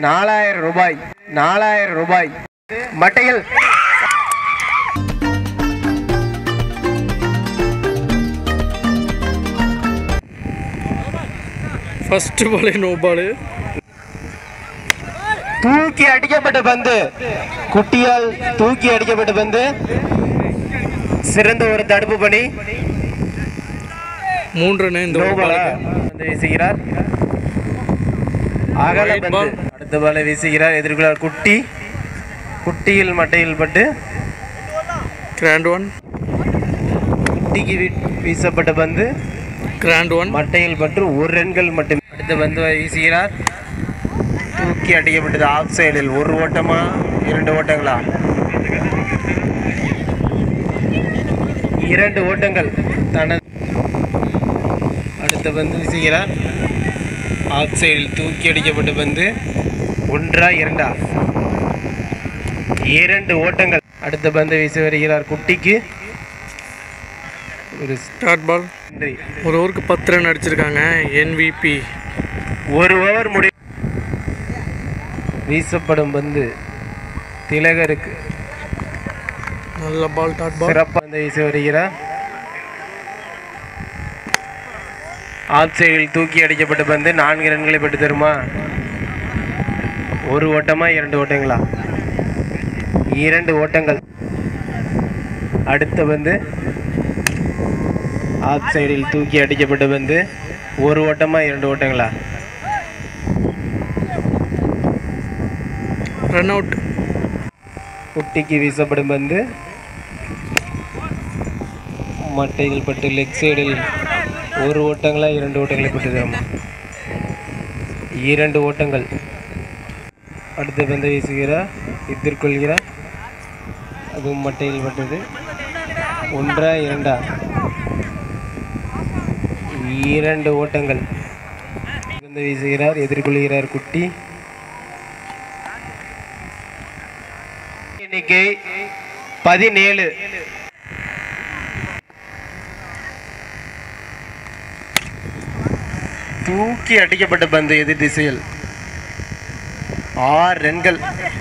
நாலாயிரம் ரூபாய் நாலாயிரம் ரூபாய் மட்டையில் ஃபர்ஸ்ட் பாலே நோ பாலு தூக்கி அடிக்கப்பட்ட பந்து குட்டியால் தூக்கி அடிக்கப்பட்ட பந்து சிறந்த ஒரு தடுப்பு பணி மூன்று ரன் இந்த ஒரு நோபலா பாலுக்கு வந்து வீசுகிறார் அகல White பந்து ball. அடுத்த பாலை வீசுகிறார் எதிர்கொள்ளார் குட்டி குட்டியில் மட்டையில் பட்டு கிராண்ட் ஒன் குட்டிக்கு வீ- வீசப்பட்ட பந்து கிராண்ட் ஒன் மட்டையில் பட்டு ஒரு ரன்கள் மட்டுமே அடுத்த பந்து வீசுகிறார் தூக்கி அடிக்கப்பட்டது ஆஃப் சைடில் ஒரு ஓட்டமா இரண்டு ஓட்டங்களா இரண்டு ஓட்டங்கள் தனது அடுத்த பந்து வீசுகிறார் ஆஃப் சைடில் தூக்கி அடிக்கப்பட்ட பந்து ஒன்றா இரண்டா இரண்டு ஓட்டங்கள் அடுத்த பந்து வீசி வருகிறார் குட்டிக்கு ஒரு ஸ்டார்ட் பால் நன்றி ஒரு ஓவருக்கு பத்து ரன் அடிச்சிருக்காங்க என்விபி ஒரு ஓவர் முடி வீசப்படும் பந்து திலகருக்கு நல்ல பால் டாட் பால் சிறப்பாக வந்து வீசி வருகிறார் ஆஃப் சைடில் தூக்கி அடிக்கப்பட்ட பந்து நான்கு ரன்களை பெற்று தருமா ஒரு ஓட்டமா இரண்டு ஓட்டங்களா இரண்டு ஓட்டங்கள் அடுத்த பந்து ஆஃப் சைடில் தூக்கி அடிக்கப்பட்ட பந்து ஒரு ஓட்டமா இரண்டு ஓட்டங்களா ரன் அவுட் குட்டிக்கு வீசப்படும் பந்து மட்டையில் பட்டு லெக் சைடில் ஒரு ஓட்டங்களா இரண்டு ஓட்டங்களை பெற்று தரும் இரண்டு ஓட்டங்கள் அடுத்த பந்து வீசுகிறார் எதிர்கொள்கிறார் அதுவும் மட்டையில் பட்டது ஒன்றா இரண்டா இரண்டு ஓட்டங்கள் பந்து வீசுகிறார் எதிர்கொள்கிறார் குட்டி எண்ணிக்கை பதினேழு தூக்கி அடிக்கப்பட்ட பந்து எதிர் திசையில் ஆறு ரன்கள்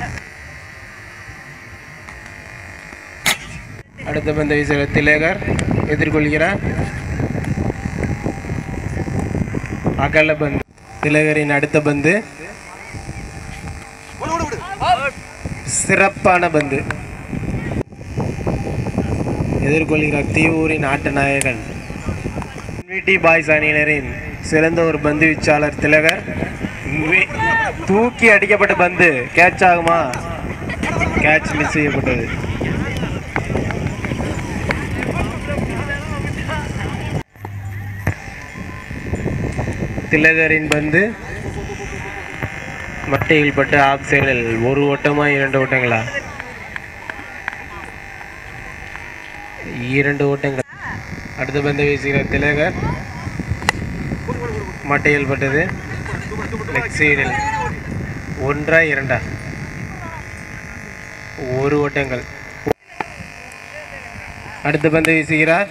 அடுத்த பந்து வீசுகிற திலகர் எதிர்கொள்கிறார் அகல பந்து திலகரின் அடுத்த பந்து சிறப்பான பந்து எதிர்கொள்கிறார் தீவூரின் ஆட்ட நாயகன் விடி பாய்ஸ் அணியினரின் சிறந்த ஒரு பந்து வீச்சாளர் திலகர் வி- தூக்கி அடிக்கப்பட்ட பந்து கேட்ச் ஆகுமா கேட்ச் மிஸ் செய்யப்பட்டது திலகரின் பந்து மட்டையில் பட்டு ஆஃப் சைடில் ஒரு ஓட்டமா இரண்டு ஓட்டங்களா இரண்டு ஓட்டங்கள் அடுத்த பந்து வீசுகிற திலகர் மட்டையில் பட்டது லெக் சைடில் ஒன்றா இரண்டா ஒரு ஓட்டங்கள் அடுத்த பந்து வீசுகிறார்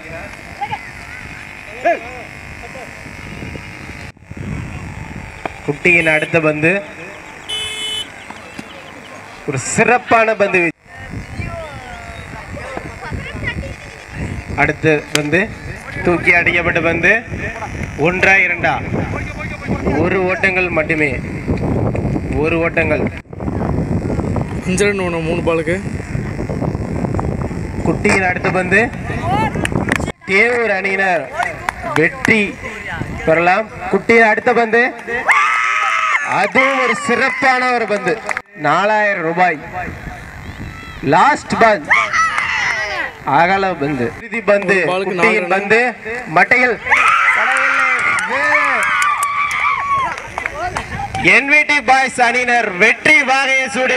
குட்டியின் அடுத்த பந்து ஒரு சிறப்பான பந்து வீச்சு. அடுத்து வந்து தூக்கி அடிக்கப்பட்ட பந்து ஒன்றா இரண்டா ஒரு ஓட்டங்கள் மட்டுமே ஒரு ஓட்டங்கள் அஞ்சு ரன் ஒன்று மூணு பாலுக்கு குட்டியின் அடுத்த பந்து தேவூர் அணியினர் வெற்றி பெறலாம் குட்டியின் அடுத்த பந்து அதுவும் ஒரு சிறப்பான ஒரு பந்து நாலாயிரம் ரூபாய் லாஸ்ட் பந்த் அகல பந்து இறுதி பந்து ஒரு பாலுக்கு நாலு குட்டியின் ரன். பந்து மட்டையில் என்விடி பாய்ஸ் அணியினர் வெற்றி வாகையை சூடி